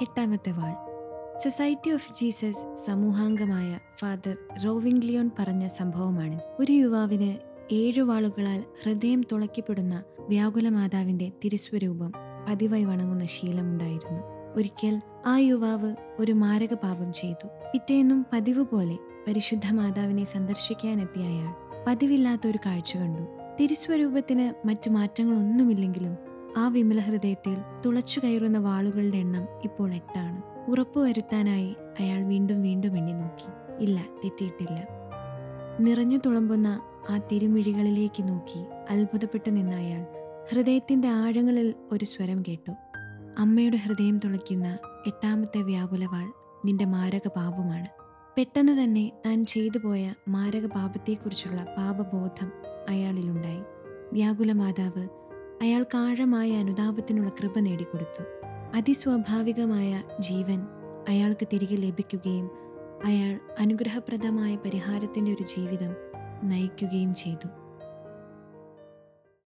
എട്ടാമത്തെ വാൾ society of Jesus സമൂഹാംഗമായ ഫാദർ റോവിംഗ് ലിയോൺ പറഞ്ഞ സംഭവമാണ് ഒരു യുവാവിന് ഏഴു വാളുകളാൽ ഹൃദയം തുളയ്ക്കപ്പെടുന്ന വ്യാകുല മാതാവിന്റെ തിരുസ്വരൂപം പതിവായി വണങ്ങുന്ന ശീലമുണ്ടായിരുന്നു ഒരിക്കൽ ആ യുവാവ് ഒരു മാരക പാപം ചെയ്തു പിറ്റേന്നും പതിവ് പോലെ പരിശുദ്ധ മാതാവിനെ സന്ദർശിക്കാനെത്തിയ അയാൾ പതിവില്ലാത്ത ഒരു കാഴ്ച കണ്ടു തിരുസ്വരൂപത്തിന് മറ്റു മാറ്റങ്ങളൊന്നുമില്ലെങ്കിലും ആ വിമല ഹൃദയത്തിൽ തുളച്ചു കയറുന്ന വാളുകളുടെ എണ്ണം ഇപ്പോൾ എട്ടാണ് ഉറപ്പുവരുത്താനായി അയാൾ വീണ്ടും വീണ്ടും എണ്ണി നോക്കി ഇല്ല തെറ്റിയിട്ടില്ല നിറഞ്ഞു തുളമ്പുന്ന ആ തിരുമിഴികളിലേക്ക് നോക്കി അത്ഭുതപ്പെട്ടു നിന്ന അയാൾ ഹൃദയത്തിന്റെ ആഴങ്ങളിൽ ഒരു സ്വരം കേട്ടു അമ്മയുടെ ഹൃദയം തുളയ്ക്കുന്ന എട്ടാമത്തെ വ്യാകുലവാൾ നിന്റെ മാരക പാപമാണ് പെട്ടെന്ന് തന്നെ താൻ ചെയ്തു പോയ മാരക പാപത്തെക്കുറിച്ചുള്ള പാപബോധം അയാളിലുണ്ടായി വ്യാകുല മാതാവ് അയാൾക്ക് ആഴമായ അനുതാപത്തിനുള്ള കൃപ നേടിക്കൊടുത്തു അതിസ്വാഭാവികമായ ജീവൻ അയാൾക്ക് തിരികെ ലഭിക്കുകയും അയാൾ അനുഗ്രഹപ്രദമായ പരിഹാരത്തിൻ്റെ ഒരു ജീവിതം നയിക്കുകയും ചെയ്തു